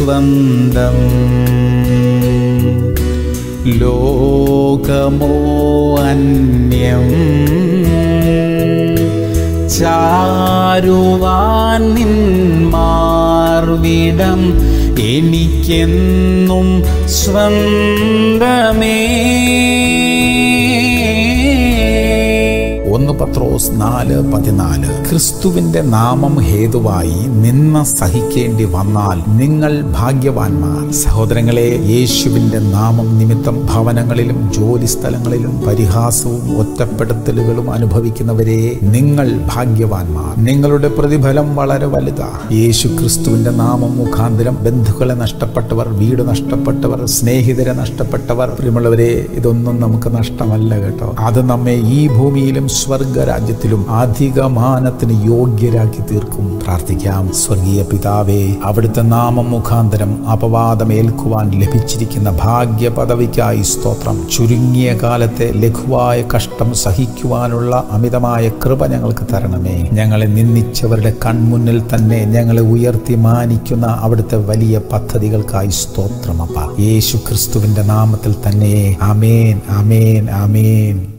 സ്വന്തം ലോകമോ അന്യം ചാരുവാൻ നിൻ മാർവിടം എനിക്കെന്നും സ്വന്തമേ ഒന്ന് പത്രോസ് നാല് പതിനാല് ക്രിസ്തുവിന്റെ നാമം ഹേതുവായി നിന്ന സഹിക്കേണ്ടി വന്നാൽ നിങ്ങൾ ഭാഗ്യവാന്മാർ സഹോദരങ്ങളെ യേശുവിന്റെ നാമം നിമിത്തം ഭവനങ്ങളിലും ജോലി സ്ഥലങ്ങളിലും പരിഹാസവും ഒറ്റപ്പെടുത്തലുകളും അനുഭവിക്കുന്നവരെ നിങ്ങൾ ഭാഗ്യവാന്മാർ നിങ്ങളുടെ പ്രതിഫലം വളരെ വലുതാ യേശു ക്രിസ്തുവിന്റെ നാമം മുഖാന്തരം ബന്ധുക്കളെ നഷ്ടപ്പെട്ടവർ വീട് നഷ്ടപ്പെട്ടവർ സ്നേഹിതരെ നഷ്ടപ്പെട്ടവർ പ്രിയമുള്ളവരെ ഇതൊന്നും നമുക്ക് നഷ്ടമല്ല കേട്ടോ അത് നമ്മെ ഈ ഭൂമിയിലും സ്വർഗരാജ്യത്തിലും അധികമാനത്തിന് യോഗ്യരാക്കി തീർക്കും പ്രാർത്ഥിക്കാം സ്വർഗീയ പിതാവേ അവിടുത്തെ നാമം മുഖാന്തരം അപവാദമേൽക്കുവാൻ ലഭിച്ചിരിക്കുന്ന ഭാഗ്യ പദവിക്കായി സ്തോത്രം ചുരുങ്ങിയ കാലത്തെ ലഘുവായ കഷ്ടം സഹിക്കുവാനുള്ള അമിതമായ കൃപ ഞങ്ങൾക്ക് തരണമേ ഞങ്ങളെ നിന്ദിച്ചവരുടെ കൺമുന്നിൽ തന്നെ ഞങ്ങളെ ഉയർത്തി മാനിക്കുന്ന അവിടുത്തെ വലിയ പദ്ധതികൾക്കായി സ്തോത്രമപ്പ യേശു ക്രിസ്തുവിന്റെ നാമത്തിൽ തന്നെ അമേൻ അമേൻ അമേൻ